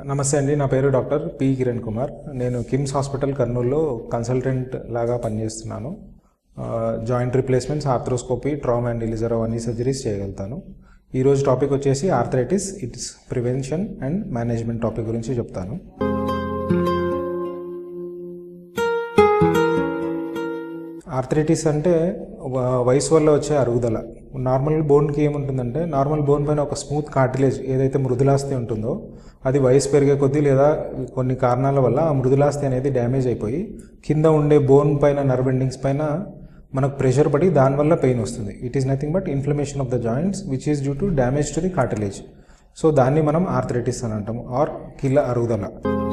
నమస్తే అండి నా పేరు డాక్టర్ పి కిరణ్ కుమార్ నేను కిమ్స్ హాస్పిటల్ కర్నూలులో కన్సల్టెంట్ లాగా పనిచేస్తున్నాను joint replacements arthroscopy trauma and Ilizarov అన్ని సర్జరీస్ చేయగలుగుతాను ఈరోజు టాపిక్ వచ్చేసి arthritis its prevention and management topic గురించి చెప్తాను ఆర్థరైటిస్ అంటే వ- వయసు వల్ల వచ్చే అరుగుదల నార్మల్ బోన్కి ఏముంటుందంటే నార్మల్ బోన్ పైన ఒక స్మూత్ కార్టిలేజ్ ఏదైతే మృదులాస్తి ఉంటుందో అది వయసు పెరిగే కొద్దీ లేదా కొన్ని కారణాల వల్ల ఆ మృదులాస్తి అనేది డ్యామేజ్ అయిపోయి కింద ఉండే బోన్ పైన నర్వ్ ఎండింగ్స్ పైన మనకు ప్రెషర్ పడి దానివల్ల పెయిన్ వస్తుంది it is nothing but inflammation of the joints which is due to damage to the cartilage so దాన్ని మనం ఆర్థరైటిస్ అని అంటాం ఆర్ కీళ్ళ అరుగుదల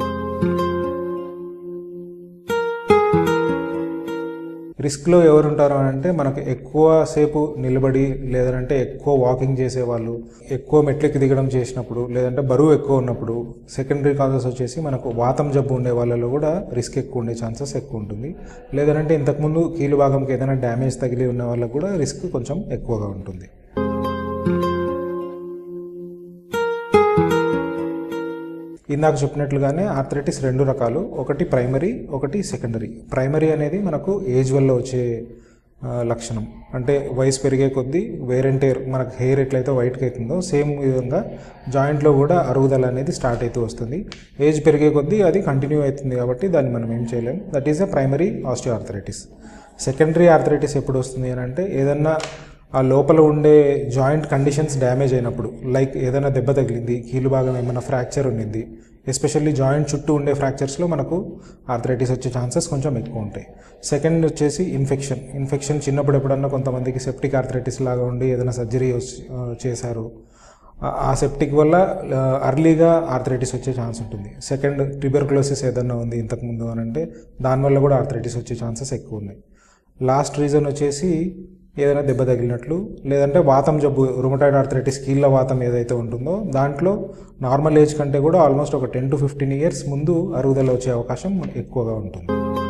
రిస్క్లో ఎవరు ఉంటారు అని అంటే మనకు ఎక్కువ సేపు నిలబడి లేదంటే ఎక్కువ వాకింగ్ చేసేవాళ్ళు ఎక్కువ మెట్లెక్కి దిగడం చేసినప్పుడు లేదంటే బరువు ఎక్కువ ఉన్నప్పుడు సెకండరీ కాజెస్ వచ్చేసి మనకు వాతం జబ్బు ఉండే వాళ్ళలో కూడా రిస్క్ ఎక్కువ ఉండే ఛాన్సెస్ ఎక్కువ ఉంటుంది లేదంటే ఇంతకుముందు కీలు భాగంకి ఏదైనా డ్యామేజ్ తగిలి ఉన్న వాళ్ళకు కూడా రిస్క్ కొంచెం ఎక్కువగా ఉంటుంది ఇందాక చెప్పినట్లుగానే ఆర్థరైటిస్ రెండు రకాలు ఒకటి ప్రైమరీ ఒకటి సెకండరీ ప్రైమరీ అనేది మనకు ఏజ్ వల్ల వచ్చే ఆ, లక్షణం అంటే వయసు పెరిగే కొద్దీ వేర్ అండ్ టేర్ మనకు హెయిర్ ఎట్లయితే వైట్గా అవుతుందో సేమ్ విధంగా జాయింట్లో కూడా అరుగుదల అనేది స్టార్ట్ అవుతూ వస్తుంది ఏజ్ పెరిగే కొద్దీ అది కంటిన్యూ అవుతుంది కాబట్టి దాన్ని మనం ఏం చేయలేం that is a primary osteo arthritis secondary arthritis ఎప్పుడు వస్తుంది అని అంటే ఏదన్నా ఆ లోపల ఉండే జాయింట్ కండిషన్స్ డ్యామేజ్ అయినప్పుడు లైక్ ఏదైనా దెబ్బ తగిలింది కీలు భాగం ఏమైనా ఫ్రాక్చర్ ఉండింది ఎస్పెషల్లీ జాయింట్ చుట్టూ ఉండే ఫ్రాక్చర్స్లో మనకు ఆర్థరైటిస్ వచ్చే ఛాన్సెస్ కొంచెం ఎక్కువ ఉంటాయి సెకండ్ వచ్చేసి ఇన్ఫెక్షన్ ఇన్ఫెక్షన్ చిన్నప్పుడు ఎప్పుడన్నా కొంతమందికి సెప్టిక్ ఆర్థరైటిస్ లాగా ఉండి ఏదైనా సర్జరీ చేశారు ఆ- ఆ సెప్టిక్ వల్ల అర్లీగా ఆర్థరైటిస్ వచ్చే ఛాన్స్ ఉంటుంది సెకండ్ ట్యూబర్క్లోసిస్ ఏదన్నా ఉంది ఇంతకుముందు అని అంటే దానివల్ల కూడా ఆర్థరైటిస్ వచ్చే ఛాన్సెస్ ఎక్కువ ఉన్నాయి లాస్ట్ రీజన్ వచ్చేసి ఏదైనా దెబ్బ తగిలినట్లు లేదంటే వాతం జబ్బు రుమటాయిడ్ ఆర్థరైటిస్ కీళ్ళ వాతం ఏదైతే ఉంటుందో దాంట్లో నార్మల్ ఏజ్ కంటే కూడా ఆల్మోస్ట్ ఒక టెన్ టు ఫిఫ్టీన్ ఇయర్స్ ముందు అరుగుదల వచ్చే అవకాశం ఎక్కువగా ఉంటుంది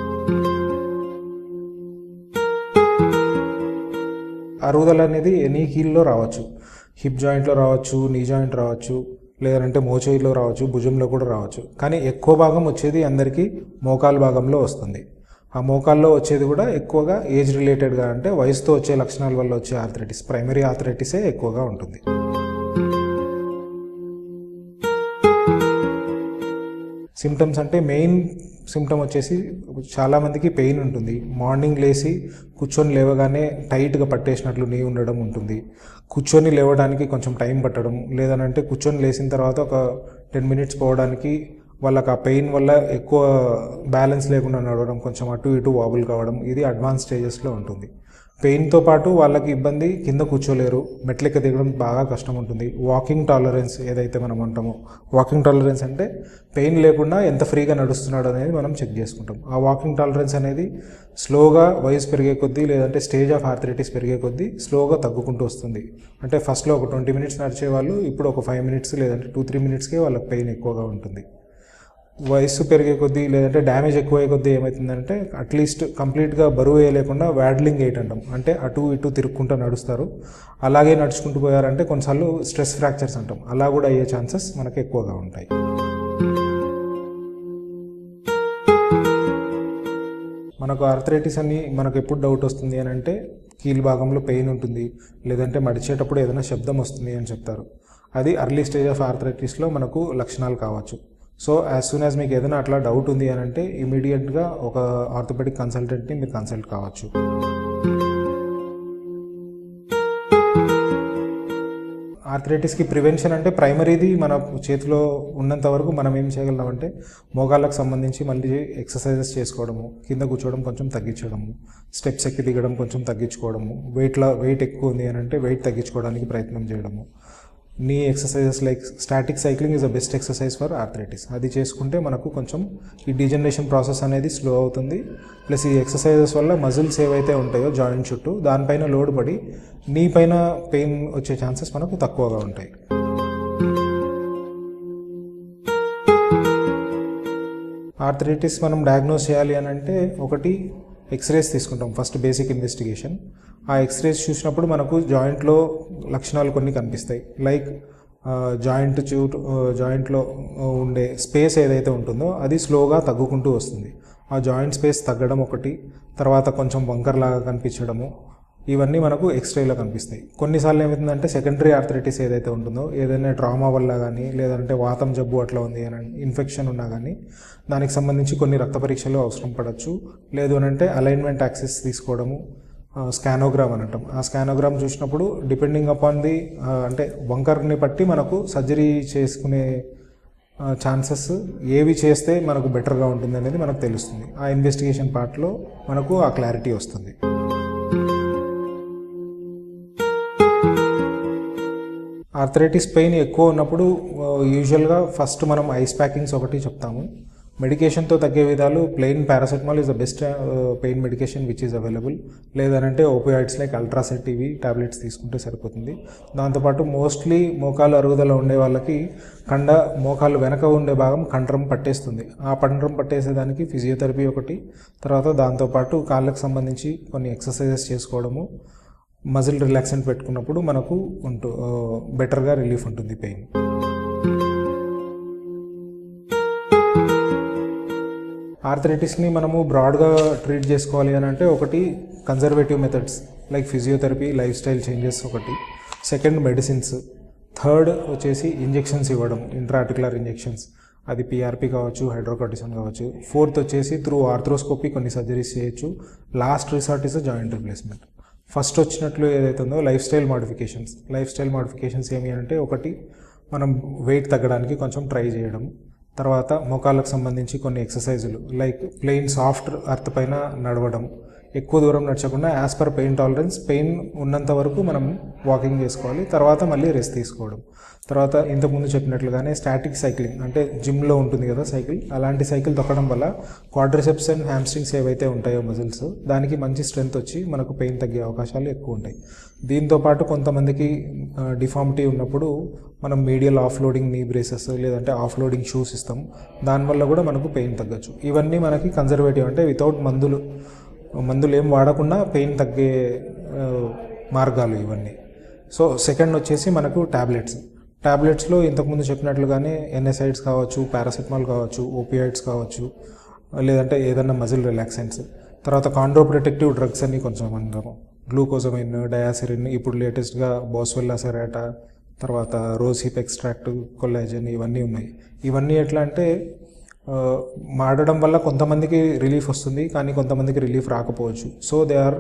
అరుగుదల అనేది ఎనీ కీల్లో రావచ్చు హిప్ జాయింట్లో రావచ్చు నీ జాయింట్ రావచ్చు లేదంటే మోచేయిలో రావచ్చు భుజంలో కూడా రావచ్చు కానీ ఎక్కువ భాగం వచ్చేది అందరికీ మోకాలు భాగంలో వస్తుంది ఆ మోకాల్లో వచ్చేది కూడా ఎక్కువగా ఏజ్ రిలేటెడ్గా అంటే వయసుతో వచ్చే లక్షణాల వల్ల వచ్చే ఆర్థరైటిస్ ప్రైమరీ ఆర్థరైటిసే ఎక్కువగా ఉంటుంది సిమ్టమ్స్ అంటే మెయిన్ సిమ్టమ్ వచ్చేసి చాలామందికి పెయిన్ ఉంటుంది మార్నింగ్ లేచి కూర్చొని లేవగానే టైట్గా పట్టేసినట్లు నీ ఉండడం ఉంటుంది కూర్చొని లేవడానికి కొంచెం టైం పట్టడం లేదనంటే కూర్చొని లేచిన తర్వాత ఒక టెన్ మినిట్స్ పోవడానికి వాళ్ళకి ఆ పెయిన్ వల్ల ఎక్కువ బ్యాలెన్స్ లేకుండా నడవడం కొంచెం అటు ఇటు వాబుల్ కావడం ఇది అడ్వాన్స్ స్టేజెస్లో ఉంటుంది పెయిన్తో పాటు వాళ్ళకి ఇబ్బంది కింద కూర్చోలేరు మెట్లెక్క దిగడం బాగా కష్టం ఉంటుంది వాకింగ్ టాలరెన్స్ ఏదైతే మనం అంటామో వాకింగ్ టాలరెన్స్ అంటే పెయిన్ లేకుండా ఎంత ఫ్రీగా నడుస్తున్నాడు అనేది మనం చెక్ చేసుకుంటాం ఆ వాకింగ్ టాలరెన్స్ అనేది స్లోగా వయసు పెరిగే కొద్దీ లేదంటే స్టేజ్ ఆఫ్ ఆర్థరైటిస్ పెరిగే కొద్దీ స్లోగా తగ్గుకుంటూ వస్తుంది అంటే ఫస్ట్లో ఒక ట్వంటీ మినిట్స్ నడిచే వాళ్ళు ఇప్పుడు ఒక ఫైవ్ మినిట్స్ లేదంటే టూ త్రీ మినిట్స్కే వాళ్ళకి పెయిన్ ఎక్కువగా ఉంటుంది వయస్సు పెరిగే కొద్దీ లేదంటే డ్యామేజ్ ఎక్కువ అయ్యే కొద్దీ ఏమవుతుందంటే అట్లీస్ట్ కంప్లీట్గా బరువు వేయలేకుండా వ్యాడ్లింగ్ ఎయిట్ అంటాం అంటే అటు ఇటు తిరుక్కుంటూ నడుస్తారు అలాగే నడుచుకుంటూ పోయారంటే కొన్నిసార్లు స్ట్రెస్ ఫ్రాక్చర్స్ అంటాం అలా కూడా అయ్యే ఛాన్సెస్ మనకు ఎక్కువగా ఉంటాయి మనకు ఆర్థరైటిస్ అని మనకు ఎప్పుడు డౌట్ వస్తుంది అని అంటే కీలు భాగంలో పెయిన్ ఉంటుంది లేదంటే మడిచేటప్పుడు ఏదైనా శబ్దం వస్తుంది అని చెప్తారు అది అర్లీ స్టేజ్ ఆఫ్ ఆర్థరైటిస్లో మనకు లక్షణాలు కావచ్చు సో యాజ్ సూన్ యాజ్ మీకు ఏదైనా అట్లా డౌట్ ఉంది అని అంటే ఇమీడియట్గా ఒక ఆర్థోపెడిక్ కన్సల్టెంట్ని మీరు కన్సల్ట్ కావచ్చు ఆర్థరైటిస్కి ప్రివెన్షన్ అంటే ప్రైమరీది మన చేతిలో ఉన్నంత వరకు మనం ఏం చేయగలం అంటే మోకాళ్ళకు సంబంధించి మళ్ళీ ఎక్సర్సైజెస్ చేసుకోవడము కింద కూర్చోవడం కొంచెం తగ్గించడము స్టెప్స్ ఎక్కి దిగడం కొంచెం తగ్గించుకోవడము వెయిట్లో వెయిట్ ఎక్కువ ఉంది అని అంటే వెయిట్ తగ్గించుకోవడానికి ప్రయత్నం చేయడము knee exercises like static cycling is the best exercise for arthritis అది చేసుకుంటే మనకు కొంచెం ఈ డీజనరేషన్ ప్రాసెస్ అనేది స్లో అవుతుంది ప్లస్ ఈ ఎక్సర్సైజెస్ వల్ల మజిల్స్ ఏవైతే ఉంటాయో జాయింట్ చుట్టూ దానిపైన లోడ్ పడి నీ పైన పెయిన్ వచ్చే ఛాన్సెస్ మనకు తక్కువగా ఉంటాయి ఆర్థరైటిస్ మనం డయాగ్నోస్ చేయాలి అని అంటే ఒకటి ఎక్స్రేస్ తీసుకుంటాం ఫస్ట్ బేసిక్ ఇన్వెస్టిగేషన్ ఆ ఎక్స్రేస్ చూసినప్పుడు మనకు జాయింట్లో లక్షణాలు కొన్ని కనిపిస్తాయి లైక్ జాయింట్ చుట్టూ జాయింట్లో ఉండే స్పేస్ ఏదైతే ఉంటుందో అది స్లోగా తగ్గుకుంటూ వస్తుంది ఆ జాయింట్ స్పేస్ తగ్గడం ఒకటి తర్వాత కొంచెం వంకర్లాగా కనిపించడము ఇవన్నీ మనకు ఎక్స్రేలో కనిపిస్తాయి కొన్నిసార్లు ఏమవుతుందంటే సెకండరీ ఆర్థరైటిస్ ఏదైతే ఉంటుందో ఏదైనా ట్రామా వల్ల కానీ లేదంటే వాతం జబ్బు అట్లా ఉంది అని ఇన్ఫెక్షన్ ఉన్నా కానీ దానికి సంబంధించి కొన్ని రక్త పరీక్షలు అవసరం పడవచ్చు లేదు అని అంటే అలైన్మెంట్ యాక్సెస్ తీసుకోవడము స్కానోగ్రామ్ అని అంటాం ఆ స్కానోగ్రామ్ చూసినప్పుడు డిపెండింగ్ అపాన్ ది అంటే వంకర్ని బట్టి మనకు సర్జరీ చేసుకునే ఛాన్సెస్ ఏవి చేస్తే మనకు బెటర్గా ఉంటుంది అనేది మనకు తెలుస్తుంది ఆ ఇన్వెస్టిగేషన్ పార్ట్లో మనకు ఆ క్లారిటీ వస్తుంది ఆర్థరైటిస్ పెయిన్ ఎక్కువ ఉన్నప్పుడు యూజువల్గా ఫస్ట్ మనం ఐస్ ప్యాకింగ్స్ ఒకటి చెప్తాము మెడికేషన్తో తగ్గే విధాలు plain paracetamol is the best pain medication which is available లేదనంటే ఓపియాయిడ్స్ లైక్ అల్ట్రాసెట్ ఇవి టాబ్లెట్స్ తీసుకుంటే సరిపోతుంది దాంతోపాటు మోస్ట్లీ మోకాలు అరుగుదల ఉండే వాళ్ళకి కండ మోకాలు వెనక ఉండే భాగం కండరం పట్టేస్తుంది ఆ కండరం పట్టేసేదానికి ఫిజియోథెరపీ ఒకటి తర్వాత దాంతోపాటు కాళ్ళకు సంబంధించి కొన్ని ఎక్సర్సైజెస్ చేసుకోవడము మజిల్ రిలాక్సెంట్ పెట్టుకున్నప్పుడు మనకు ఉంటూ బెటర్గా రిలీఫ్ ఉంటుంది పెయిన్ ఆర్థరైటిస్ని మనము బ్రాడ్గా ట్రీట్ చేసుకోవాలి అని అంటే ఒకటి conservative methods like physiotherapy lifestyle changes ఒకటి సెకండ్ మెడిసిన్స్ థర్డ్ వచ్చేసి ఇంజెక్షన్స్ ఇవ్వడం ఇంట్రాటికులర్ ఇంజెక్షన్స్ అది పిఆర్పి కావచ్చు హైడ్రోకాటిసన్ కావచ్చు ఫోర్త్ వచ్చేసి త్రూ ఆర్థ్రోస్కోపీ కొన్ని సర్జరీస్ చేయొచ్చు last resort is joint replacement first వచ్చినట్లు ఏదైతే ఉందో lifestyle modifications lifestyle modifications ఏమి అంటే ఒకటి మనం వెయిట్ తగ్గడానికి కొంచెం ట్రై చేయడం తర్వాత మోకాళ్ళకు సంబంధించి కొన్ని ఎక్సర్సైజులు లైక్ ప్లెయిన్ సాఫ్ట్ అర్త్ పైన నడవడం ఎక్కువ దూరం నడచకుండా as per pain tolerance pain ఉన్నంత వరకు మనం వాకింగ్ చేసుకోవాలి తర్వాత మళ్ళీ రెస్ట్ తీసుకోవడం తర్వాత ఇంతకుముందు చెప్పినట్లుగానే స్టాటిక్ సైక్లింగ్ అంటే జిమ్లో ఉంటుంది కదా సైకిల్ అలాంటి సైకిల్ తొక్కడం వల్ల క్వాడ్రిసెప్స్ అండ్ హ్యామ్స్ట్రింగ్స్ ఏవైతే ఉంటాయో మజిల్స్ దానికి మంచి స్ట్రెంత్ వచ్చి మనకు పెయిన్ తగ్గే అవకాశాలు ఎక్కువ ఉంటాయి దీంతో పాటు కొంతమందికి డిఫార్మిటీ ఉన్నప్పుడు మనం medial offloading knee braces లేదంటే ఆఫ్ లోడింగ్ షూస్ ఇస్తాం దానివల్ల కూడా మనకు పెయిన్ తగ్గచ్చు ఇవన్నీ మనకి కన్జర్వేటివ్ అంటే వితౌట్ మందులు మందులు ఏం వాడకుండా పెయిన్ తగ్గే ఆ, మార్గాలు ఇవన్నీ సో సెకండ్ వచ్చేసి మనకు ట్యాబ్లెట్స్ ట్యాబ్లెట్స్లో ఇంతకుముందు చెప్పినట్లుగానే ఎన్ఎసైడ్స్ కావచ్చు పారాసెటమాల్ కావచ్చు ఓపియాయిడ్స్ కావచ్చు లేదంటే ఏదన్నా మజిల్ రిలాక్సెంట్స్ తర్వాత కాండ్రో ప్రొటెక్టివ్ డ్రగ్స్ అని కొంచెం అంటాము గ్లూకోజమైన్ డయాసిరిన్ ఇప్పుడు లేటెస్ట్గా బోస్వెల్లా సెరాటా తర్వాత రోజ్ హిప్ ఎక్స్ట్రాక్ట్ కొల్లాజన్ ఇవన్నీ ఉన్నాయి ఇవన్నీ ఎట్లా అంటే ఆ, మాడడం వల్ల కొంతమందికి రిలీఫ్ వస్తుంది కానీ కొంతమందికి రిలీఫ్ రాకపోవచ్చు so they are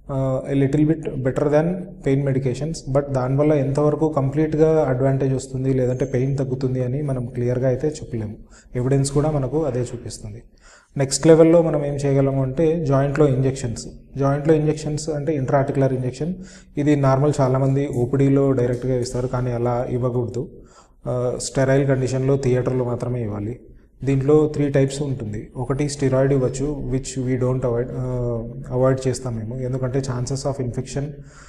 a little bit better than pain medications but దానివల్ల ఎంతవరకు కంప్లీట్గా అడ్వాంటేజ్ వస్తుంది లేదంటే పెయిన్ తగ్గుతుంది అని మనం క్లియర్గా అయితే చెప్పలేము ఎవిడెన్స్ కూడా మనకు అదే చూపిస్తుంది నెక్స్ట్ లెవెల్లో మనం ఏం చేయగలము అంటే జాయింట్లో ఇంజెక్షన్స్ జాయింట్లో ఇంజెక్షన్స్ అంటే ఇంట్రాటికులర్ ఇంజెక్షన్ ఇది నార్మల్ చాలామంది ఓపీడీలో డైరెక్ట్గా ఇస్తారు కానీ అలా ఇవ్వకూడదు స్టెరైల్ కండిషన్లో థియేటర్లో మాత్రమే ఇవ్వాలి దీంట్లో త్రీ టైప్స్ ఉంటుంది ఒకటి స్టిరాయిడ్ ఇవ్వచ్చు which we don't avoid avoid చేస్తాం మేము ఎందుకంటే chances of infection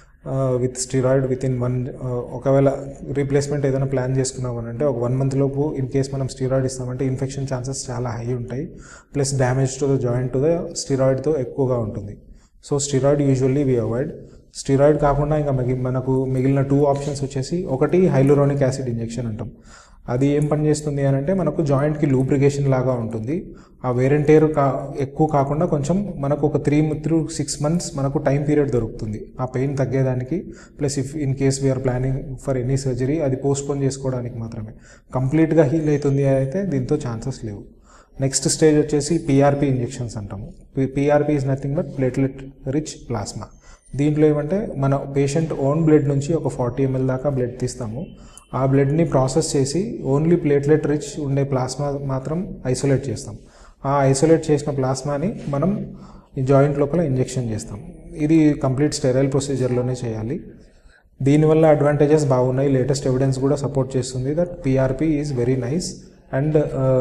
with steroid within one ఒకవేళ రీప్లేస్మెంట్ ఏదైనా ప్లాన్ చేసుకున్నామని అంటే ఒక వన్ మంత్ లోపు ఇన్ కేస్ మనం స్టిరాయిడ్ ఇస్తామంటే ఇన్ఫెక్షన్ ఛాన్సెస్ చాలా హై ఉంటాయి plus damage to the joint to the స్టిరాయిడ్తో ఎక్కువగా ఉంటుంది so steroid usually we avoid steroid కాకుండా ఇంకా మిగి మనకు మిగిలిన టూ ఆప్షన్స్ వచ్చేసి ఒకటి హైలోరోనిక్ యాసిడ్ ఇంజెక్షన్ అంటాం అది ఏం పని చేస్తుంది అని అంటే మనకు జాయింట్కి లూబ్రికేషన్ లాగా ఉంటుంది ఆ వేరెంటేర్ కా ఎక్కువ కాకుండా కొంచెం మనకు ఒక త్రీ త్రూ సిక్స్ మంత్స్ మనకు టైం పీరియడ్ దొరుకుతుంది ఆ పెయిన్ తగ్గేదానికి plus if in case we're planning for any surgery అది పోస్ట్పోన్ చేసుకోవడానికి మాత్రమే కంప్లీట్గా హీల్ అవుతుంది అయితే దీంతో ఛాన్సెస్ లేవు నెక్స్ట్ స్టేజ్ వచ్చేసి పిఆర్పి ఇంజెక్షన్స్ అంటాము PRP is nothing but platelet rich plasma దీంట్లో ఏమంటే మన పేషెంట్ ఓన్ బ్లడ్ నుంచి ఒక ఫార్టీ ఎంఎల్ దాకా బ్లడ్ తీస్తాము ఆ బ్లడ్ని ప్రాసెస్ చేసి ఓన్లీ ప్లేట్లెట్ రిచ్ ఉండే ప్లాస్మా మాత్రం ఐసోలేట్ చేస్తాం ఆ ఐసోలేట్ చేసిన ప్లాస్మాని మనం ఈ జాయింట్ లోపల ఇంజెక్షన్ చేస్తాం ఇది కంప్లీట్ స్టెరైల్ ప్రొసీజర్లోనే చేయాలి దీనివల్ల అడ్వాంటేజెస్ బాగున్నాయి లేటెస్ట్ ఎవిడెన్స్ కూడా సపోర్ట్ చేస్తుంది that PRP is very nice and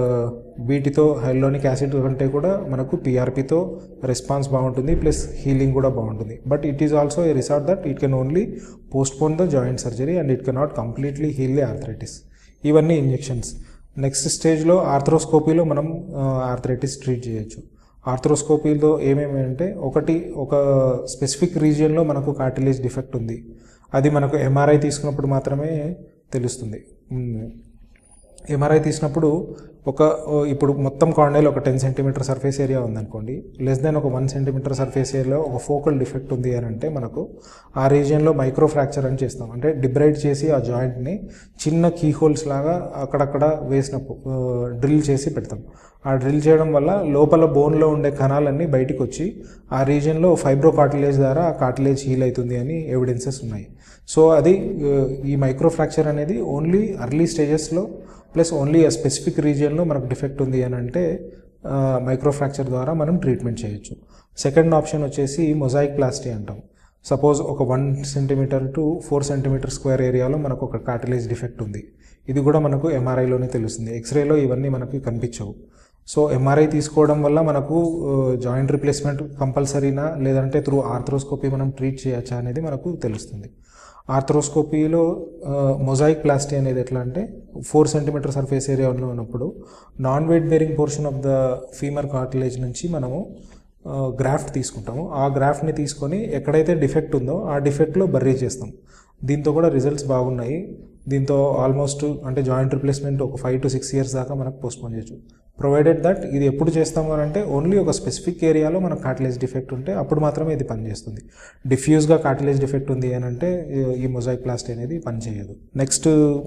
వీటితో హైలోనిక్ యాసిడ్ కంటే కూడా మనకు పిఆర్పితో రెస్పాన్స్ బాగుంటుంది ప్లస్ హీలింగ్ కూడా బాగుంటుంది but it is also a resort that it can only postpone the joint surgery and it can not completely heal the arthritis ఇవన్నీ injections next స్టేజ్లో ఆర్థ్రోస్కోపీలో మనం ఆర్థరైటిస్ ట్రీట్ చేయొచ్చు ఆర్థ్రోస్కోపీలో ఏమేమి అంటే ఒకటి ఒక స్పెసిఫిక్ రీజియన్లో మనకు కార్టిలేజ్ డిఫెక్ట్ ఉంది అది మనకు ఎంఆర్ఐ తీసుకున్నప్పుడు మాత్రమే తెలుస్తుంది ఎంఆర్ఐ తీసినప్పుడు ఒక ఓ, ఇప్పుడు మొత్తం కార్నెల్ ఒక టెన్ సెంటీమీటర్ సర్ఫేస్ ఏరియా ఉందనుకోండి లెస్ దెన్ ఒక వన్ సెంటీమీటర్ సర్ఫేస్ ఏరియాలో ఒక ఫోకల్ డిఫెక్ట్ ఉంది అని అంటే మనకు ఆ రీజియన్లో మైక్రో ఫ్రాక్చర్ అని చేస్తాం అంటే డిబ్రైడ్ చేసి ఆ జాయింట్ని చిన్న కీ హోల్స్ లాగా అక్కడక్కడ వేసినప్పుడు డ్రిల్ చేసి పెడతాం ఆ డ్రిల్ చేయడం వల్ల లోపల బోన్లో ఉండే కణాలన్నీ బయటికి వచ్చి ఆ రీజియన్లో ఫైబ్రో కార్టిలేజ్ ద్వారా ఆ కార్టిలేజ్ హీల్ అవుతుంది అని ఎవిడెన్సెస్ ఉన్నాయి సో అది ఆ, ఈ మైక్రో ఫ్రాక్చర్ అనేది ఓన్లీ అర్లీ స్టేజెస్లో ప్లస్ ఓన్లీ ఆ స్పెసిఫిక్ రీజియన్లో మనకు డిఫెక్ట్ ఉంది అని అంటే మైక్రో ఫ్రాక్చర్ ద్వారా మనం ట్రీట్మెంట్ చేయొచ్చు సెకండ్ ఆప్షన్ వచ్చేసి మొజాయిక్ ప్లాస్టీ అంటాం సపోజ్ ఒక one centimeter to four centimeter square ఏరియాలో మనకు ఒక కార్టిలేజ్ డిఫెక్ట్ ఉంది ఇది కూడా మనకు ఎంఆర్ఐలోనే తెలుస్తుంది ఎక్స్రేలో ఇవన్నీ మనకి కనిపించవు సో ఎంఆర్ఐ తీసుకోవడం వల్ల మనకు జాయింట్ రిప్లేస్మెంట్ కంపల్సరీనా లేదంటే త్రూ ఆర్థ్రోస్కోపీ మనం ట్రీట్ చేయొచ్చా అనేది మనకు తెలుస్తుంది ఆర్థ్రోస్కోపీలో మొజాయిక్ ప్లాస్టీ అనేది ఎట్లా అంటే ఫోర్ సెంటీమీటర్ సర్ఫేస్ ఏరియాలో ఉన్నప్పుడు non weight bearing portion of the femur cartilage నుంచి మనము గ్రాఫ్ట్ తీసుకుంటాము ఆ గ్రాఫ్ట్ని తీసుకొని ఎక్కడైతే డిఫెక్ట్ ఉందో ఆ డిఫెక్ట్లో బర్రీ చేస్తాం దీంతో కూడా రిజల్ట్స్ బాగున్నాయి దీంతో ఆల్మోస్ట్ అంటే జాయింట్ రిప్లేస్మెంట్ ఒక ఫైవ్ టు సిక్స్ ఇయర్స్ దాకా మనకు పోస్ట్పోన్ చేయొచ్చు ప్రొవైడెడ్ దట్ ఇది ఎప్పుడు చేస్తాము అని అంటే ఓన్లీ ఒక స్పెసిఫిక్ ఏరియాలో మనకు కార్టిలేజ్ డిఫెక్ట్ ఉంటే అప్పుడు మాత్రమే ఇది పనిచేస్తుంది డిఫ్యూజ్గా కార్టిలేజ్ డిఫెక్ట్ ఉంది అని అంటే ఈ- ఈ మొజాయిక్ ప్లాస్టీ అనేది పనిచేయదు నెక్స్ట్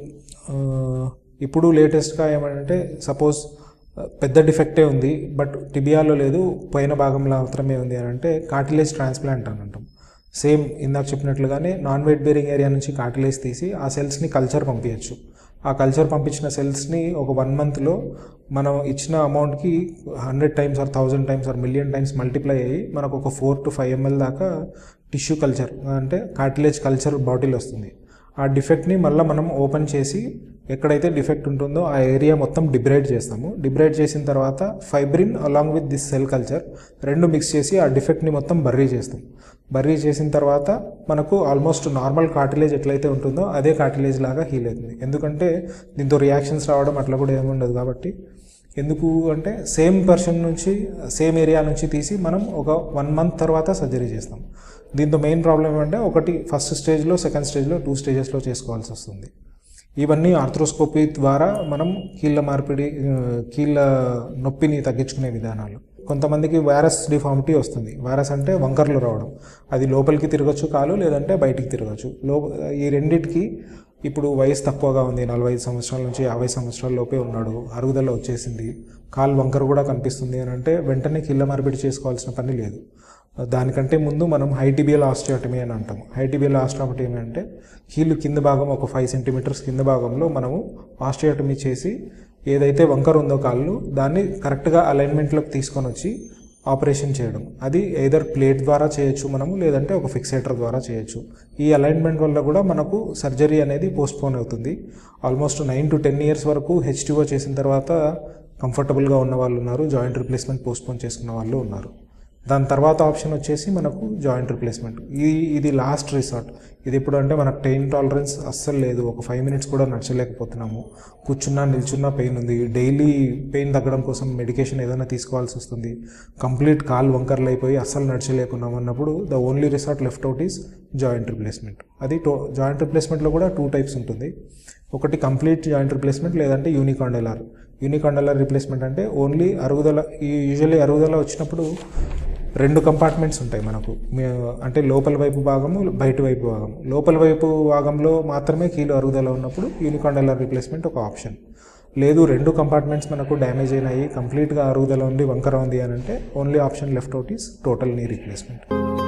ఇప్పుడు లేటెస్ట్గా ఏమంటే సపోజ్ పెద్ద డిఫెక్టే ఉంది బట్ టిబియాలో లేదు పైన భాగంలో మాత్రమే ఉంది అని అంటే కార్టిలేజ్ ట్రాన్స్ప్లాంట్ అని అంటాం సేమ్ ఇందాక చెప్పినట్లుగానే నాన్ వెయిట్ బేరింగ్ ఏరియా నుంచి కార్టిలేజ్ తీసి ఆ సెల్స్ని కల్చర్ పంపించచ్చు ఆ కల్చర్ పంపించిన సెల్స్ని ఒక వన్ మంత్లో మనం ఇచ్చిన అమౌంట్కి hundred times or thousand times or million times multiply అయ్యి మనకు ఒక ఫోర్ టు ఫైవ్ ఎంఎల్ దాకా టిష్యూ కల్చర్ అంటే కార్టిలేజ్ కల్చర్ బాటిల్ వస్తుంది ఆ డిఫెక్ట్ని మళ్ళీ మనం ఓపెన్ చేసి ఎక్కడైతే డిఫెక్ట్ ఉంటుందో ఆ ఏరియా మొత్తం డిబ్రైడ్ చేస్తాము డిబ్రైడ్ చేసిన తర్వాత fibrin along with this cell culture రెండు మిక్స్ చేసి ఆ డిఫెక్ట్ని మొత్తం బర్రీ చేస్తాం బర్రీ చేసిన తర్వాత మనకు ఆల్మోస్ట్ నార్మల్ కార్టిలేజ్ ఎట్లయితే ఉంటుందో అదే కార్టిలేజ్ లాగా హీల్ అవుతుంది ఎందుకంటే దీంతో రియాక్షన్స్ రావడం అట్లా కూడా ఏముండదు కాబట్టి ఎందుకు అంటే సేమ్ పర్సన్ నుంచి సేమ్ ఏరియా నుంచి తీసి మనం ఒక వన్ మంత్ తర్వాత సర్జరీ చేస్తాం దీంతో మెయిన్ ప్రాబ్లం ఏమంటే ఒకటి ఫస్ట్ స్టేజ్లో సెకండ్ స్టేజ్లో టూ స్టేజెస్లో చేసుకోవాల్సి వస్తుంది ఇవన్నీ ఆర్థ్రోస్కోపీ ద్వారా మనం కీళ్ళ మార్పిడి ఆ, కీళ్ళ నొప్పిని తగ్గించుకునే విధానాలు కొంతమందికి వైరస్ డిఫార్మిటీ వస్తుంది వైరస్ అంటే వంకర్లు రావడం అది లోపలికి తిరగచ్చు కాలు లేదంటే బయటికి తిరగచ్చు లో ఈ రెండిటికి ఇప్పుడు వయసు తక్కువగా ఉంది నలభై ఐదు సంవత్సరాల నుంచి యాభై సంవత్సరాల లోపే ఉన్నాడు అరుగుదల వచ్చేసింది కాలు వంకర కూడా కనిపిస్తుంది అని అంటే వెంటనే కీళ్ళ మార్పిడి చేసుకోవాల్సిన పని లేదు దానికంటే ముందు మనం హైటిబియల్ ఆస్టియోటమీ అని అంటాం హైటిబియల్ ఆస్టియోటమీ అంటే కీళ్ళు కింద భాగం ఒక ఫైవ్ సెంటీమీటర్స్ కింద భాగంలో మనము ఆస్టియోటమీ చేసి ఏదైతే వంకర ఉందో కాళ్ళు దాన్ని కరెక్ట్గా అలైన్మెంట్లోకి తీసుకొని వచ్చి ఆపరేషన్ చేయడం అది ఎయిదర్ ప్లేట్ ద్వారా చేయొచ్చు మనము లేదంటే ఒక ఫిక్సేటర్ ద్వారా చేయొచ్చు ఈ అలైన్మెంట్ వల్ల కూడా మనకు సర్జరీ అనేది పోస్ట్పోన్ అవుతుంది almost nine to ten years వరకు హెచ్టిఓ చేసిన తర్వాత కంఫర్టబుల్గా ఉన్న వాళ్ళు ఉన్నారు జాయింట్ రిప్లేస్మెంట్ పోస్ట్పోన్ చేసుకున్న వాళ్ళు ఉన్నారు దాని తర్వాత ఆప్షన్ వచ్చేసి మనకు జాయింట్ రిప్లేస్మెంట్ ఇది ఇది లాస్ట్ రిసార్ట్ ఇది ఎప్పుడు అంటే మనకు పెయిన్ టాలరెన్స్ అస్సలు లేదు ఒక ఫైవ్ మినిట్స్ కూడా నడచలేకపోతున్నాము కూర్చున్నా నిల్చున్నా పెయిన్ ఉంది డైలీ పెయిన్ తగ్గడం కోసం మెడికేషన్ ఏదైనా తీసుకోవాల్సి వస్తుంది కంప్లీట్ కాల్ వంకర్లు అయిపోయి అస్సలు నడచలేకున్నాం అన్నప్పుడు the only resort left out is joint replacement అది టో జాయింట్ రిప్లేస్మెంట్లో కూడా టూ టైప్స్ ఉంటుంది ఒకటి కంప్లీట్ జాయింట్ రిప్లేస్మెంట్ లేదంటే యూనికాండెలార్ యూనికాండెలార్ రిప్లేస్మెంట్ అంటే ఓన్లీ అరుగుదల ఈ యూజువల్లీ అరుగుదల వచ్చినప్పుడు రెండు కంపార్ట్మెంట్స్ ఉంటాయి మనకు మే- అంటే లోపల వైపు భాగము బయట వైపు భాగము లోపల వైపు భాగంలో మాత్రమే కీలు అరుగుదల ఉన్నప్పుడు యూనికాండెలార్ రిప్లేస్మెంట్ ఒక ఆప్షన్ లేదు రెండు కంపార్ట్మెంట్స్ మనకు డ్యామేజ్ అయినాయి కంప్లీట్గా అరుగుదల ఉండి వంకర ఉంది అని అంటే only option left out is total knee replacement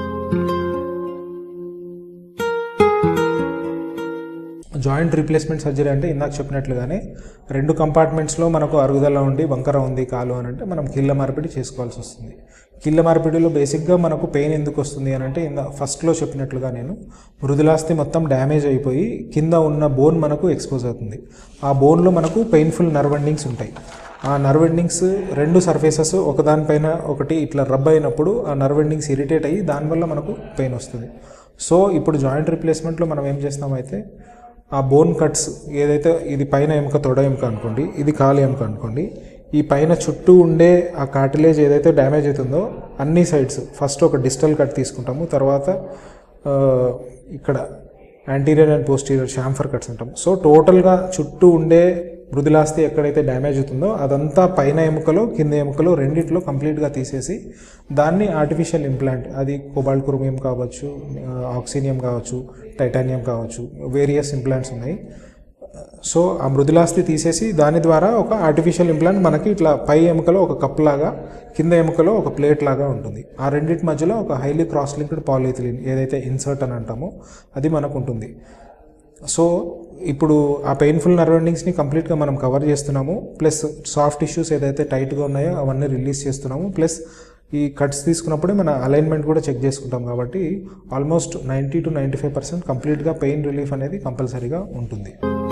joint replacement surgery అంటే ఇందాక చెప్పినట్లుగానే రెండు కంపార్ట్మెంట్స్లో మనకు అరుగుదల ఉండి వంకర ఉంది కాలు అని అంటే మనం కీళ్ళ మార్పిడి చేసుకోవాల్సి వస్తుంది కీళ్ళ మార్పిడిలో బేసిక్గా మనకు పెయిన్ ఎందుకు వస్తుంది అని అంటే ఇందా ఫస్ట్లో చెప్పినట్లుగా నేను మృదులాస్థి మొత్తం డ్యామేజ్ అయిపోయి కింద ఉన్న బోన్ మనకు ఎక్స్పోజ్ అవుతుంది ఆ బోన్లో మనకు పెయిన్ఫుల్ నర్వ్ ఎండింగ్స్ ఉంటాయి ఆ నర్వ్ ఎండింగ్స్ రెండు సర్ఫేసెస్ ఒకదానిపైన ఒకటి ఇట్లా రబ్ అయినప్పుడు ఆ నర్వ్ ఎండింగ్స్ ఇరిటేట్ అయ్యి దానివల్ల మనకు పెయిన్ వస్తుంది సో ఇప్పుడు జాయింట్ రీప్లేస్మెంట్లో మనం ఏం చేస్తామైతే ఆ బోన్ కట్స్ ఏదైతే ఇది పైన ఎముక తొడ ఎముక అనుకోండి ఇది కాలు ఎముక అనుకోండి ఈ పైన చుట్టూ ఉండే ఆ కార్టిలేజ్ ఏదైతే డ్యామేజ్ అవుతుందో అన్ని సైడ్స్ ఫస్ట్ ఒక డిజిటల్ కట్ తీసుకుంటాము తర్వాత ఆ, ఇక్కడ anterior and posterior chamfer cuts అంటాం సో టోటల్గా చుట్టూ ఉండే మృదులాస్థి ఎక్కడైతే డ్యామేజ్ అవుతుందో అదంతా పైన ఎముకలో కింద ఎముకలో రెండిట్లో కంప్లీట్గా తీసేసి దాన్ని ఆర్టిఫిషియల్ ఇంప్లాంట్ అది కోబాల్ట్ క్రోమియం కావచ్చు ఆక్సినియం కావచ్చు టైటానియం కావచ్చు వేరియస్ ఇంప్లాంట్స్ ఉన్నాయి సో ఆ మృదులాస్థి తీసేసి దాని ద్వారా ఒక ఆర్టిఫిషియల్ ఇంప్లాంట్ మనకి ఇట్లా పై ఎముకలో ఒక కప్ లాగా కింద ఎముకలో ఒక ప్లేట్ లాగా ఉంటుంది ఆ రెండింటి మధ్యలో ఒక హైలీ క్రాస్ లింక్డ్ పాలిథిలిన్ ఏదైతే ఇన్సర్ట్ అని అంటామో అది మనకు ఉంటుంది సో ఇప్పుడు ఆ పెయిన్ఫుల్ నర్వ్ ఎండింగ్స్ని కంప్లీట్గా మనం కవర్ చేస్తున్నాము ప్లస్ సాఫ్ట్ ఇష్యూస్ ఏదైతే టైట్గా ఉన్నాయో అవన్నీ రిలీజ్ చేస్తున్నాము ప్లస్ ఈ కట్స్ తీసుకున్నప్పుడే మన అలైన్మెంట్ కూడా చెక్ చేసుకుంటాం కాబట్టి almost ninety to ninety five percent కంప్లీట్గా పెయిన్ రిలీఫ్ అనేది కంపల్సరీగా ఉంటుంది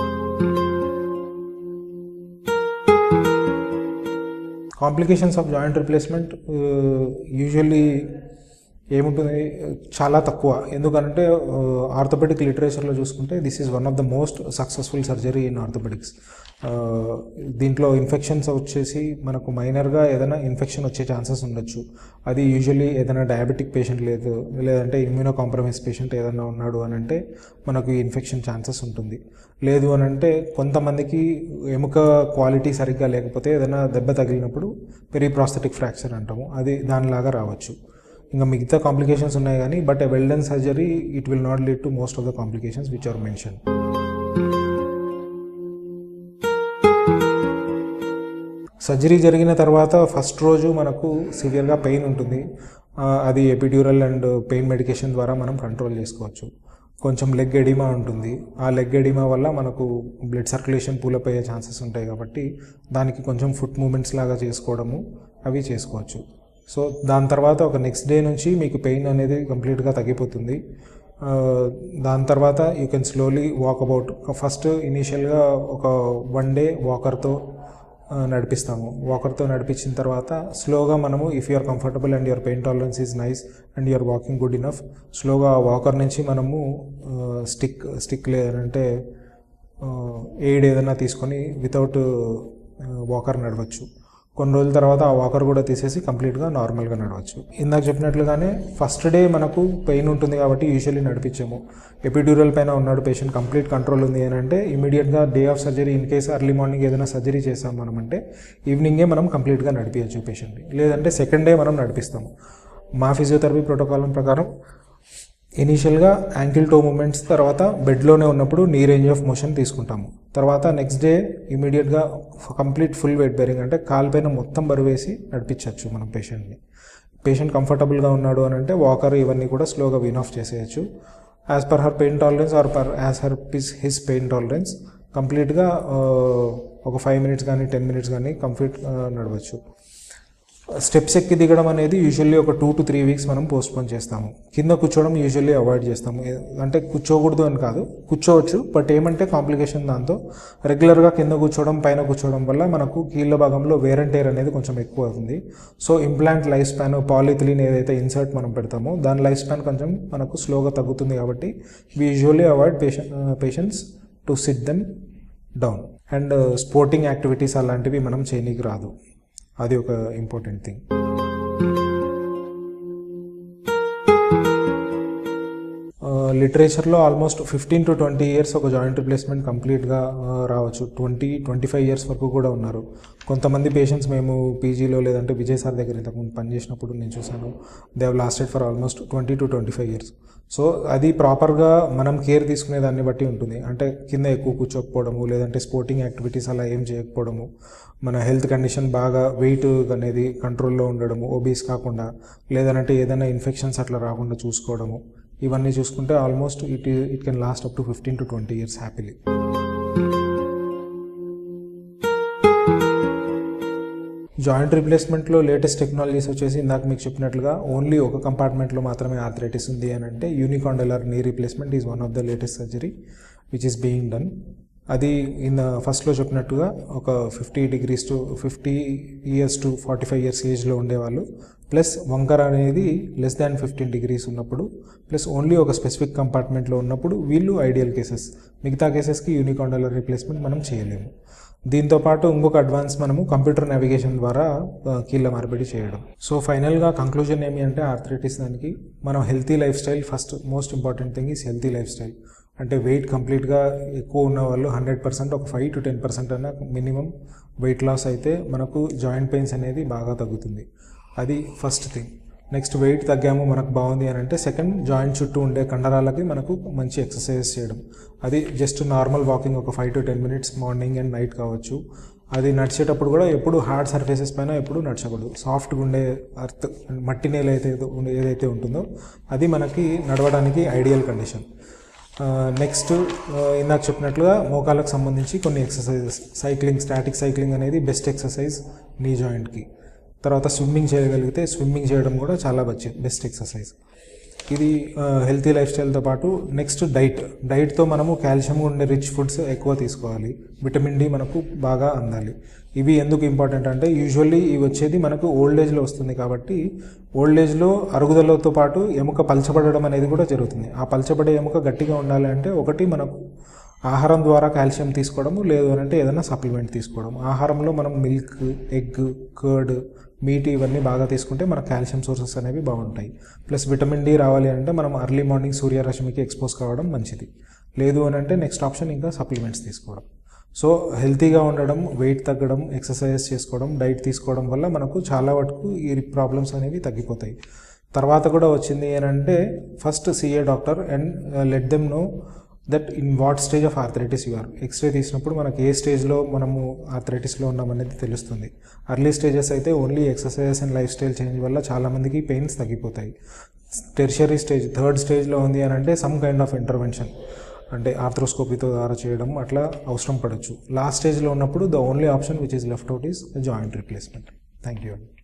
complications of joint replacement usually ఏముంటుంది చాలా తక్కువ ఎందుకంటే ఆర్థోపెడిక్ లిటరేచర్లో చూసుకుంటే this is one of the most successful surgery in orthopedics దీంట్లో ఇన్ఫెక్షన్స్ వచ్చేసి మనకు మైనర్గా ఏదైనా ఇన్ఫెక్షన్ వచ్చే ఛాన్సెస్ ఉండొచ్చు అది యూజువల్లీ ఏదైనా డయాబెటిక్ పేషెంట్ లేదు లేదంటే ఇమ్యూనో కాంప్రమైజ్ పేషెంట్ ఏదైనా ఉన్నాడు అని అంటే మనకు ఈ ఇన్ఫెక్షన్ ఛాన్సెస్ ఉంటుంది లేదు అని అంటే కొంతమందికి ఎముక క్వాలిటీ సరిగ్గా లేకపోతే ఏదైనా దెబ్బ తగిలినప్పుడు పెరిప్రాస్థెటిక్ ఫ్రాక్చర్ అంటాము అది దానిలాగా రావచ్చు ఇంకా మిగతా కాంప్లికేషన్స్ ఉన్నాయి కానీ but a well done surgery it will not lead to most of the complications which are mention surgery జరిగిన తర్వాత ఫస్ట్ రోజు మనకు సివియర్గా పెయిన్ ఉంటుంది ఆ, అది ఎపిడ్యూరల్ అండ్ పెయిన్ మెడికేషన్ ద్వారా మనం కంట్రోల్ చేసుకోవచ్చు కొంచెం లెగ్ ఎడిమా ఉంటుంది ఆ లెగ్ ఎడిమా వల్ల మనకు బ్లడ్ సర్క్యులేషన్ పూలప్ అయ్యే ఛాన్సెస్ ఉంటాయి కాబట్టి దానికి కొంచెం ఫుట్ మూమెంట్స్ లాగా చేసుకోవడము అవి చేసుకోవచ్చు సో దాని తర్వాత ఒక నెక్స్ట్ డే నుంచి మీకు పెయిన్ అనేది కంప్లీట్గా తగ్గిపోతుంది ఆ, దాని తర్వాత you can slowly walk about first ఇనీషియల్గా ఒక వన్ డే వాకర్తో ఆ, నడిపిస్తాము వాకర్తో నడిపించిన తర్వాత స్లోగా మనము if you're comfortable and your pain tolerance is nice and you're walking good enough స్లోగా వాకర్ నుంచి మనము స్టిక్ స్టిక్ లేదంటే ఎయిడ్ ఏదైనా తీసుకొని వితౌట్ వాకర్ నడవచ్చు కొన్ని రోజుల తర్వాత ఆ వాకర్ కూడా తీసేసి కంప్లీట్గా నార్మల్గా నడవచ్చు ఇందాక చెప్పినట్లుగానే ఫస్ట్ డే మనకు పెయిన్ ఉంటుంది కాబట్టి యూజువల్లీ నడిపించాము ఎపిడ్యూరల్ పైన ఉన్నాడు పేషెంట్ కంప్లీట్ కంట్రోల్ ఉంది అని అంటే ఇమీడియట్గా day of surgery in case early morning ఏదైనా సర్జరీ చేసాం మనం అంటే ఈవినింగే మనం కంప్లీట్గా నడిపించచ్చు పేషెంట్ని లేదంటే సెకండ్ డే మనం నడిపిస్తాము మా ఫిజియోథెరపీ ప్రోటోకాల్ ప్రకారం ఇనీషియల్గా యాంకిల్ టో మూమెంట్స్ తర్వాత బెడ్లోనే ఉన్నప్పుడు నీ రేంజ్ ఆఫ్ మోషన్ తీసుకుంటాము తర్వాత నెక్స్ట్ డే ఇమీడియట్గా కంప్లీట్ ఫుల్ వెయిట్ బేరింగ్ అంటే కాలుపైన మొత్తం బరువు వేసి నడిపించవచ్చు మనం పేషెంట్ని పేషెంట్ కంఫర్టబుల్గా ఉన్నాడు అని అంటే వాకర్ ఇవన్నీ కూడా స్లోగా విన్ ఆఫ్ చేసేయచ్చు as per her pain tolerance or per as her పిస్ హిస్ పెయిన్ టాలరెన్స్ కంప్లీట్గా ఒక ఫైవ్ మినిట్స్ కానీ టెన్ మినిట్స్ కానీ కంప్లీట్ నడవచ్చు స్టెప్స్ ఎక్కి దిగడం అనేది యూజువల్లీ ఒక టూ టు త్రీ వీక్స్ మనం పోస్ట్పోన్ చేస్తాము కింద కూర్చోవడం యూజువల్లీ అవాయిడ్ చేస్తాము ఏ- అంటే కూర్చోకూడదు అని కాదు కూర్చోవచ్చు బట్ ఏమంటే కాంప్లికేషన్ దాంతో రెగ్యులర్గా కింద కూర్చోవడం పైన కూర్చోవడం వల్ల మనకు కీళ్ళ భాగంలో వేర్ అండ్ టేర్ అనేది కొంచెం ఎక్కువ అవుతుంది so implant life span polyethylene ఏదైతే ఇన్సర్ట్ మనం పెడతామో దాని లైఫ్ స్పాన్ కొంచెం మనకు స్లోగా తగ్గుతుంది కాబట్టి we usually avoid patient patients to sit them down and sporting activities అలాంటివి మనం చేయనీకి రాదు అది ఒక ఇంపార్టెంట్ థింగ్ లిటరేచర్లో almost fifteen to twenty years ఒక జాయింట్ రిప్లేస్మెంట్ కంప్లీట్గా రావచ్చు ట్వంటీ ట్వంటీ ఫైవ్ ఇయర్స్ వరకు కూడా ఉన్నారు కొంతమంది పేషెంట్స్ మేము పీజీలో లేదంటే విజయ్ సార్ దగ్గర ఇంతకుముందు పనిచేసినప్పుడు నేను చూశాను they have lasted for almost twenty to twenty five years so అది ప్రాపర్గా మనం కేర్ తీసుకునే దాన్ని బట్టి ఉంటుంది అంటే కింద ఎక్కువ కూర్చోకపోవడము లేదంటే స్పోర్టింగ్ యాక్టివిటీస్ అలా ఏం చేయకపోవడము మన హెల్త్ కండిషన్ బాగా వెయిట్ అనేది కంట్రోల్లో ఉండడము ఓబీస్ కాకుండా లేదంటే ఏదైనా ఇన్ఫెక్షన్స్ అట్లా రాకుండా చూసుకోవడము ఇవన్నీ చూసుకుంటే almost it it can last up to fifteen to twenty years happily joint రిప్లేస్మెంట్లో లేటెస్ట్ టెక్నాలజీస్ వచ్చేసి ఇందాక మీకు చెప్పినట్లుగా ఓన్లీ ఒక కంపార్ట్మెంట్లో మాత్రమే ఆర్థరైటిస్ ఉంది అని అంటే unicondylar knee replacement is one of the latest surgery which is being done అది ఇన్ ఫస్ట్లో చెప్పినట్టుగా ఒక fifty degrees to fifty years to forty five years ఏజ్లో ఉండేవాళ్ళు ప్లస్ వంకర అనేది లెస్ దాన్ ఫిఫ్టీన్ డిగ్రీస్ ఉన్నప్పుడు ప్లస్ ఓన్లీ ఒక స్పెసిఫిక్ కంపార్ట్మెంట్లో ఉన్నప్పుడు వీళ్ళు ఐడియల్ కేసెస్ మిగతా కేసెస్కి యూనికాండలర్ రీప్లేస్మెంట్ మనం చేయలేము దీంతో పాటు ఇంకొక అడ్వాన్స్ మనము కంప్యూటర్ నావిగేషన్ ద్వారా ఆ, కీళ్ళ మార్పిడి చేయడం సో ఫైనల్గా కంక్లూజన్ ఏమి అంటే ఆర్థరైటిస్ దానికి మనం healthy lifestyle first most important thing is healthy lifestyle అంటే వెయిట్ కంప్లీట్గా ఎక్కువ ఉన్న వాళ్ళు హండ్రెడ్ పర్సెంట్ ఒక ఫైవ్ టు టెన్ పర్సెంట్ అన్న మినిమం వెయిట్ లాస్ అయితే మనకు జాయింట్ పెయిన్స్ అనేది బాగా తగ్గుతుంది అది ఫస్ట్ థింగ్ నెక్స్ట్ వెయిట్ తగ్గాము మనకు బాగుంది అని అంటే సెకండ్ జాయింట్ చుట్టూ ఉండే కండరాలకి మనకు మంచి ఎక్సర్సైజ్ చేయడం అది జస్ట్ నార్మల్ వాకింగ్ ఒక five to ten minutes morning and night కావచ్చు అది నడిచేటప్పుడు కూడా ఎప్పుడు హార్డ్ సర్ఫేసెస్ పైన ఎప్పుడు నడచకూడదు సాఫ్ట్గా ఉండే అర్త్ మట్టి నేల అయితే ఉండే- ఏదైతే ఉంటుందో అది మనకి నడవడానికి ఐడియల్ కండిషన్ నెక్స్ట్ ఇందాక చెప్పినట్లుగా మోకాళ్ళకు సంబంధించి కొన్ని ఎక్సర్సైజెస్ సైక్లింగ్ స్టాటిక్ సైక్లింగ్ అనేది బెస్ట్ ఎక్సర్సైజ్ నీ జాయింట్కి తర్వాత స్విమ్మింగ్ చేయగలిగితే స్విమ్మింగ్ చేయడం కూడా చాలా బెస్ట్ బెస్ట్ ఎక్సర్సైజ్ ఇది హెల్తీ లైఫ్ స్టైల్తో పాటు నెక్స్ట్ డైట్ డైట్తో మనము కాల్షియం ఉండే రిచ్ ఫుడ్స్ ఎక్కువ తీసుకోవాలి విటమిన్ డి మనకు బాగా అందాలి ఇవి ఎందుకు ఇంపార్టెంట్ అంటే యూజువల్లీ ఇవి వచ్చేది మనకు ఓల్డ్ ఏజ్లో వస్తుంది కాబట్టి ఓల్డ్ ఏజ్లో అరుగుదలతో పాటు ఎముక పలచబడడం అనేది కూడా జరుగుతుంది ఆ పలచబడే ఎముక గట్టిగా ఉండాలి అంటే ఒకటి మనకు ఆహారం ద్వారా కాల్షియం తీసుకోవడము లేదు అని అంటే ఏదైనా సప్లిమెంట్ తీసుకోవడం ఆహారంలో మనం మిల్క్ ఎగ్ కర్డ్ మీట్ ఇవన్నీ బాగా తీసుకుంటే మన కాల్షియం సోర్సెస్ అనేవి బాగుంటాయి ప్లస్ విటమిన్ డి రావాలి అంటే మనం అర్లీ మార్నింగ్ సూర్యరశ్మికి ఎక్స్పోజ్ కావడం మంచిది లేదు అని అంటే నెక్స్ట్ ఆప్షన్ ఇంకా సప్లిమెంట్స్ తీసుకోవడం సో హెల్తీగా ఉండడం వెయిట్ తగ్గడం ఎక్సర్సైజెస్ చేసుకోవడం డైట్ తీసుకోవడం వల్ల మనకు చాలా వరకు ఈ ప్రాబ్లమ్స్ అనేవి తగ్గిపోతాయి తర్వాత కూడా వచ్చింది ఏంటంటే first see a doctor and let them know that in what stage of arthritis you are X-ray తీసినప్పుడు మనకి ఏ స్టేజ్లో మనము ఆర్థరైటిస్లో ఉన్నామనేది తెలుస్తుంది అర్లీ స్టేజెస్ అయితే only exercises and lifestyle change వల్ల చాలామందికి పెయిన్స్ తగ్గిపోతాయి టెర్షరీ స్టేజ్ థర్డ్ స్టేజ్లో ఉంది అని అంటే సమ్ కైండ్ ఆఫ్ ఇంటర్వెన్షన్ అంటే ఆర్థ్రోస్కోపీతో ద్వారా చేయడం అట్లా అవసరం పడవచ్చు లాస్ట్ స్టేజ్లో ఉన్నప్పుడు the only option which is left out is joint replacement thank you అండి